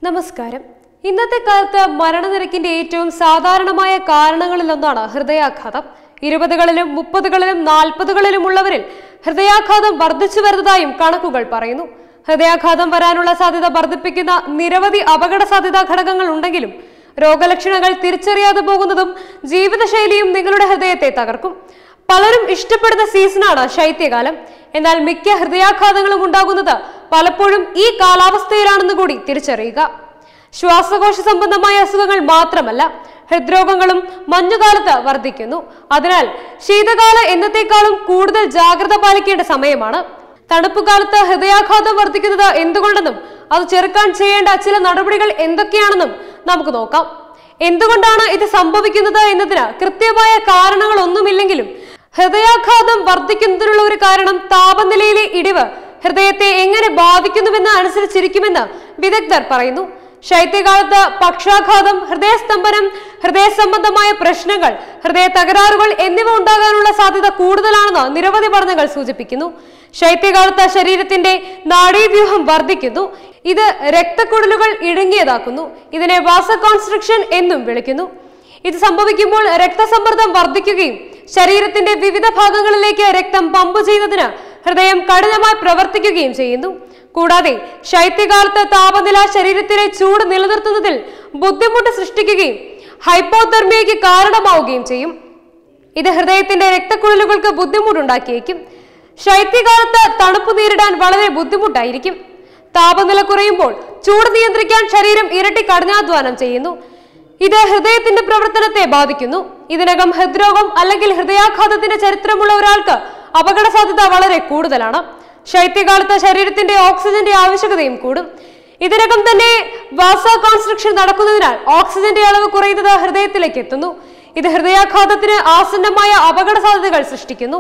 നമസ്കാരം ഇന്നത്തെ കാലത്ത് മരണനിരക്കിന്റെ ഏറ്റവും സാധാരണമായ കാരണങ്ങളിലൊന്നാണ് ഹൃദയാഘാതം ഇരുപതുകളിലും മുപ്പതുകളിലും നാൽപ്പതുകളിലും ഉള്ളവരിൽ ഹൃദയാഘാതം വർദ്ധിച്ചു വരുന്നതായും കണക്കുകൾ പറയുന്നു ഹൃദയാഘാതം വരാനുള്ള സാധ്യത വർദ്ധിപ്പിക്കുന്ന നിരവധി അപകട സാധ്യതാ ഘടകങ്ങൾ ഉണ്ടെങ്കിലും രോഗലക്ഷണങ്ങൾ തിരിച്ചറിയാതെ പോകുന്നതും ജീവിതശൈലിയും നിങ്ങളുടെ ഹൃദയത്തെ തകർക്കും പലരും ഇഷ്ടപ്പെടുന്ന സീസണാണ് ശൈത്യകാലം എന്നാൽ മിക്ക ഹൃദയാഘാതങ്ങളും ഉണ്ടാകുന്നത് പലപ്പോഴും ഈ കാലാവസ്ഥയിലാണെന്ന് കൂടി തിരിച്ചറിയുക ശ്വാസകോശ സംബന്ധമായ അസുഖങ്ങൾ മാത്രമല്ല ഹൃദ്രോഗങ്ങളും മഞ്ഞുകാലത്ത് വർദ്ധിക്കുന്നു അതിനാൽ ശീതകാല എന്നത്തേക്കാളും കൂടുതൽ ജാഗ്രത പാലിക്കേണ്ട സമയമാണ് തണുപ്പുകാലത്ത് ഹൃദയാഘാതം വർദ്ധിക്കുന്നത് എന്തുകൊണ്ടെന്നും അത് ചെറുക്കാൻ ചെയ്യേണ്ട ചില നടപടികൾ എന്തൊക്കെയാണെന്നും നമുക്ക് നോക്കാം എന്തുകൊണ്ടാണ് ഇത് സംഭവിക്കുന്നത് എന്നതിന് കൃത്യമായ കാരണങ്ങളൊന്നുമില്ലെങ്കിലും ഹൃദയാഘാതം വർദ്ധിക്കുന്നതിനുള്ള ഒരു കാരണം താപനിലയിലെ ഇടിവ് ഹൃദയത്തെ എങ്ങനെ ബാധിക്കുന്നുവെന്ന് അനുസരിച്ചിരിക്കുമെന്ന് വിദഗ്ധർ പറയുന്നു ശൈത്യകാലത്ത് പക്ഷാഘാതം ഹൃദയസ്തംഭനം ഹൃദയ സംബന്ധമായ പ്രശ്നങ്ങൾ ഹൃദയ തകരാറുകൾ എന്നിവ ഉണ്ടാകാനുള്ള സാധ്യത കൂടുതലാണെന്ന് നിരവധി പഠനങ്ങൾ സൂചിപ്പിക്കുന്നു ശൈത്യകാലത്ത് ശരീരത്തിന്റെ നാഡീവ്യൂഹം വർദ്ധിക്കുന്നു ഇത് രക്തക്കുഴലുകൾ ഇടുങ്ങിയതാക്കുന്നു ഇതിനെ വാസ കോൺസ്ട്രക്ഷൻ എന്നും വിളിക്കുന്നു ഇത് സംഭവിക്കുമ്പോൾ രക്തസമ്മർദ്ദം വർദ്ധിക്കുകയും ശരീരത്തിന്റെ വിവിധ ഭാഗങ്ങളിലേക്ക് രക്തം പമ്പ് ചെയ്യുന്നതിന് ഹൃദയം കഠിനമായി പ്രവർത്തിക്കുകയും ചെയ്യുന്നു കൂടാതെ ശൈത്യകാലത്ത് താപനില ശരീരത്തിലെ ചൂട് നിലനിർത്തുന്നതിൽ ബുദ്ധിമുട്ട് സൃഷ്ടിക്കുകയും ഹൈപ്പോതെർമിയയ്ക്ക് കാരണമാവുകയും ചെയ്യും ഇത് ഹൃദയത്തിന്റെ രക്തക്കുഴലുകൾക്ക് ബുദ്ധിമുട്ടുണ്ടാക്കിയേക്കും ശൈത്യകാലത്ത് തണുപ്പ് നേരിടാൻ വളരെ ബുദ്ധിമുട്ടായിരിക്കും താപനില കുറയുമ്പോൾ ചൂട് നിയന്ത്രിക്കാൻ ശരീരം ഇരട്ടി കഠിനാധ്വാനം ചെയ്യുന്നു ഇത് ഹൃദയത്തിന്റെ പ്രവർത്തനത്തെ ബാധിക്കുന്നു ഇതിനകം ഹൃദ്രോഗം അല്ലെങ്കിൽ ഹൃദയാഘാതത്തിന്റെ ചരിത്രമുള്ള ഒരാൾക്ക് അപകട സാധ്യത വളരെ കൂടുതലാണ് ശൈത്യകാലത്ത് ശരീരത്തിന്റെ ഓക്സിജന്റെ ആവശ്യകതയും കൂടും ഇതിനകം തന്നെ വാസ കോൺസ്ട്രക്ഷൻ നടക്കുന്നതിനാൽ ഓക്സിജന്റെ അളവ് കുറയുന്നത് ഹൃദയത്തിലേക്ക് എത്തുന്നു ഇത് ഹൃദയാഘാതത്തിന് ആസന്നമായ അപകട സാധ്യതകൾ സൃഷ്ടിക്കുന്നു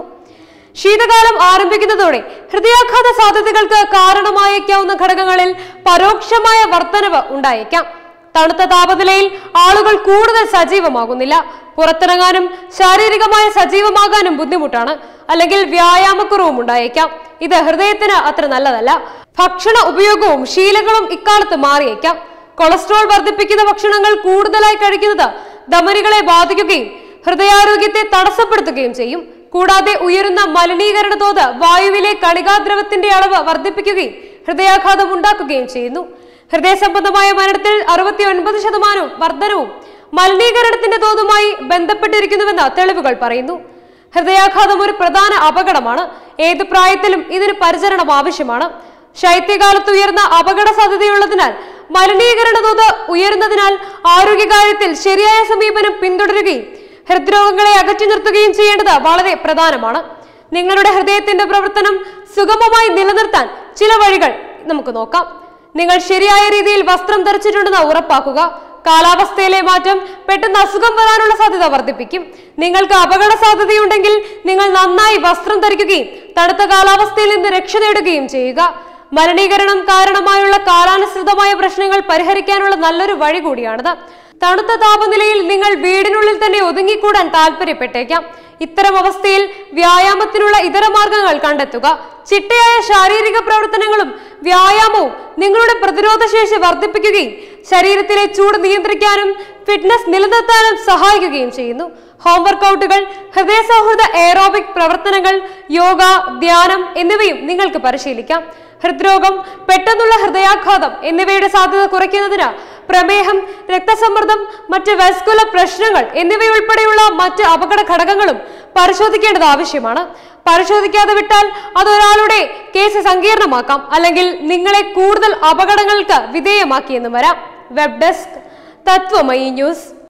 ശീതകാലം ആരംഭിക്കുന്നതോടെ ഹൃദയാഘാത സാധ്യതകൾക്ക് കാരണമായേക്കാവുന്ന ഘടകങ്ങളിൽ പരോക്ഷമായ വർധനവ് ഉണ്ടായേക്കാം തണുത്ത താപനിലയിൽ ആളുകൾ കൂടുതൽ സജീവമാകുന്നില്ല പുറത്തിറങ്ങാനും ശാരീരികമായ സജീവമാകാനും ബുദ്ധിമുട്ടാണ് അല്ലെങ്കിൽ വ്യായാമക്കുറവും ഉണ്ടായേക്കാം ഇത് ഹൃദയത്തിന് അത്ര നല്ലതല്ല ഭക്ഷണ ഉപയോഗവും ശീലങ്ങളും ഇക്കാലത്ത് മാറിയേക്കാം കൊളസ്ട്രോൾ വർദ്ധിപ്പിക്കുന്ന ഭക്ഷണങ്ങൾ കൂടുതലായി കഴിക്കുന്നത് ധമനികളെ ബാധിക്കുകയും ഹൃദയാരോഗ്യത്തെ തടസ്സപ്പെടുത്തുകയും ചെയ്യും കൂടാതെ ഉയരുന്ന മലിനീകരണ തോത് വായുവിലെ കണികാദ്രവത്തിന്റെ അളവ് വർദ്ധിപ്പിക്കുകയും ഹൃദയാഘാതം ഉണ്ടാക്കുകയും ചെയ്യുന്നു ഹൃദയ സംബന്ധമായ മരണത്തിൽ അറുപത്തി ഒൻപത് ശതമാനവും വർധനവും മലിനീകരണത്തിന്റെ തോതുമായി ബന്ധപ്പെട്ടിരിക്കുന്നുവെന്ന് തെളിവുകൾ പറയുന്നു ഹൃദയാഘാതം ഒരു പ്രധാന അപകടമാണ് ഏത് പ്രായത്തിലും ഇതിന് പരിചരണം ആവശ്യമാണ് ശൈത്യകാലത്ത് ഉയർന്ന അപകട സാധ്യതയുള്ളതിനാൽ മലിനീകരണ തോത് ഉയരുന്നതിനാൽ ആരോഗ്യകാര്യത്തിൽ ശരിയായ സമീപനം പിന്തുടരുകയും ഹൃദ്രോഗങ്ങളെ അകറ്റി നിർത്തുകയും ചെയ്യേണ്ടത് വളരെ പ്രധാനമാണ് നിങ്ങളുടെ ഹൃദയത്തിന്റെ പ്രവർത്തനം സുഗമമായി നിലനിർത്താൻ ചില വഴികൾ നമുക്ക് നോക്കാം നിങ്ങൾ ശരിയായ രീതിയിൽ വസ്ത്രം ധരിച്ചിട്ടുണ്ടെന്ന് ഉറപ്പാക്കുക കാലാവസ്ഥയിലെ മാറ്റം പെട്ടെന്ന് അസുഖം വരാനുള്ള സാധ്യത വർദ്ധിപ്പിക്കും നിങ്ങൾക്ക് അപകട സാധ്യതയുണ്ടെങ്കിൽ നിങ്ങൾ നന്നായി വസ്ത്രം ധരിക്കുകയും തണുത്ത കാലാവസ്ഥയിൽ നിന്ന് രക്ഷ നേടുകയും ചെയ്യുക മലിനീകരണം കാരണമായുള്ള കാലാനുസൃതമായ പ്രശ്നങ്ങൾ പരിഹരിക്കാനുള്ള നല്ലൊരു വഴി കൂടിയാണിത് തണുത്ത താപനിലയിൽ നിങ്ങൾ വീടിനുള്ളിൽ തന്നെ ഒതുങ്ങിക്കൂടാൻ താല്പര്യപ്പെട്ടേക്കാം ഇത്തരം അവസ്ഥയിൽ വ്യായാമത്തിനുള്ള ഇതര മാർഗങ്ങൾ കണ്ടെത്തുക ചിട്ടയായ ശാരീരിക പ്രവർത്തനങ്ങളും വ്യായാമവും നിങ്ങളുടെ പ്രതിരോധ ശേഷി വർദ്ധിപ്പിക്കുകയും ശരീരത്തിലെ ചൂട് നിയന്ത്രിക്കാനും ഫിറ്റ്നസ് നിലനിർത്താനും സഹായിക്കുകയും ചെയ്യുന്നു ഹോം വർക്കൗട്ടുകൾ ഹൃദയ സൗഹൃദ എയറോബിക് പ്രവർത്തനങ്ങൾ യോഗ ധ്യാനം എന്നിവയും നിങ്ങൾക്ക് പരിശീലിക്കാം ഹൃദ്രോഗം പെട്ടെന്നുള്ള ഹൃദയാഘാതം എന്നിവയുടെ സാധ്യത കുറയ്ക്കുന്നതിന് പ്രമേഹം രക്തസമ്മർദ്ദം മറ്റ് വസ്കുല പ്രശ്നങ്ങൾ എന്നിവയുൾപ്പെടെയുള്ള മറ്റ് അപകട ഘടകങ്ങളും പരിശോധിക്കേണ്ടത് ആവശ്യമാണ് പരിശോധിക്കാതെ വിട്ടാൽ അത് ഒരാളുടെ കേസ് സങ്കീർണമാക്കാം അല്ലെങ്കിൽ നിങ്ങളെ കൂടുതൽ അപകടങ്ങൾക്ക് വിധേയമാക്കിയെന്നും വരാം വെബ് ഡെസ്ക് തത്വമയി ന്യൂസ്